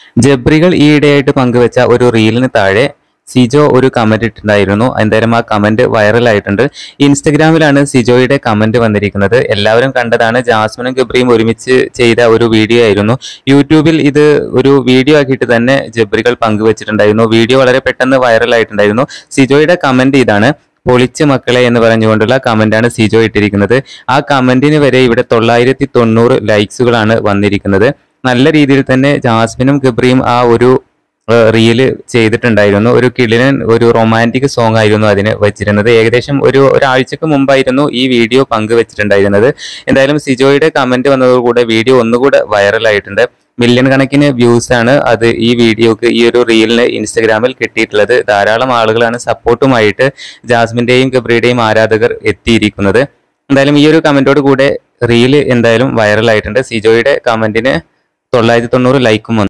ജബ്രികൾ ഈയിടെയായിട്ട് പങ്കുവെച്ച ഒരു റീലിന് താഴെ സിജോ ഒരു കമന്റ് ഇട്ടിട്ടുണ്ടായിരുന്നു എന്തായാലും ആ കമന്റ് വൈറലായിട്ടുണ്ട് ഇൻസ്റ്റഗ്രാമിലാണ് സിജോയുടെ കമന്റ് വന്നിരിക്കുന്നത് എല്ലാവരും കണ്ടതാണ് ജാസ്മിനും ഗബ്രിയും ഒരുമിച്ച് ചെയ്ത ഒരു വീഡിയോ ആയിരുന്നു യൂട്യൂബിൽ ഇത് ഒരു വീഡിയോ ആക്കിയിട്ട് തന്നെ ജബ്രികൾ പങ്കുവച്ചിട്ടുണ്ടായിരുന്നു വീഡിയോ വളരെ പെട്ടെന്ന് വൈറലായിട്ടുണ്ടായിരുന്നു സിജോയുടെ കമന്റ് ഇതാണ് പൊളിച്ച് മക്കളെ എന്ന് പറഞ്ഞുകൊണ്ടുള്ള കമന്റാണ് സിജോ ഇട്ടിരിക്കുന്നത് ആ കമന്റിന് വരെ ഇവിടെ തൊള്ളായിരത്തി തൊണ്ണൂറ് ലൈക്സുകളാണ് വന്നിരിക്കുന്നത് നല്ല രീതിയിൽ തന്നെ ജാസ്മിനും ഗബ്രിയും ആ ഒരു റീല് ചെയ്തിട്ടുണ്ടായിരുന്നു ഒരു കിളിനൻ ഒരു റൊമാൻറ്റിക് സോങ് ആയിരുന്നു അതിന് വെച്ചിരുന്നത് ഏകദേശം ഒരു ഒരാഴ്ചക്ക് മുമ്പായിരുന്നു ഈ വീഡിയോ പങ്കുവച്ചിട്ടുണ്ടായിരുന്നത് എന്തായാലും സിജോയുടെ കമന്റ് വന്നതോടുകൂടെ വീഡിയോ ഒന്നുകൂടെ വൈറലായിട്ടുണ്ട് മില്യൺ കണക്കിന് വ്യൂസ് ആണ് അത് ഈ വീഡിയോക്ക് ഈ ഒരു റീലിന് ഇൻസ്റ്റഗ്രാമിൽ കിട്ടിയിട്ടുള്ളത് ധാരാളം ആളുകളാണ് സപ്പോർട്ടുമായിട്ട് ജാസ്മിന്റെയും ഗബ്രിയുടെയും ആരാധകർ എത്തിയിരിക്കുന്നത് എന്തായാലും ഈ ഒരു കമന്റോട് കൂടെ റീല് എന്തായാലും വൈറലായിട്ടുണ്ട് സിജോയുടെ കമന്റിന് തൊള്ളായിരത്തി തൊണ്ണൂറ് ലൈക്കും വന്നു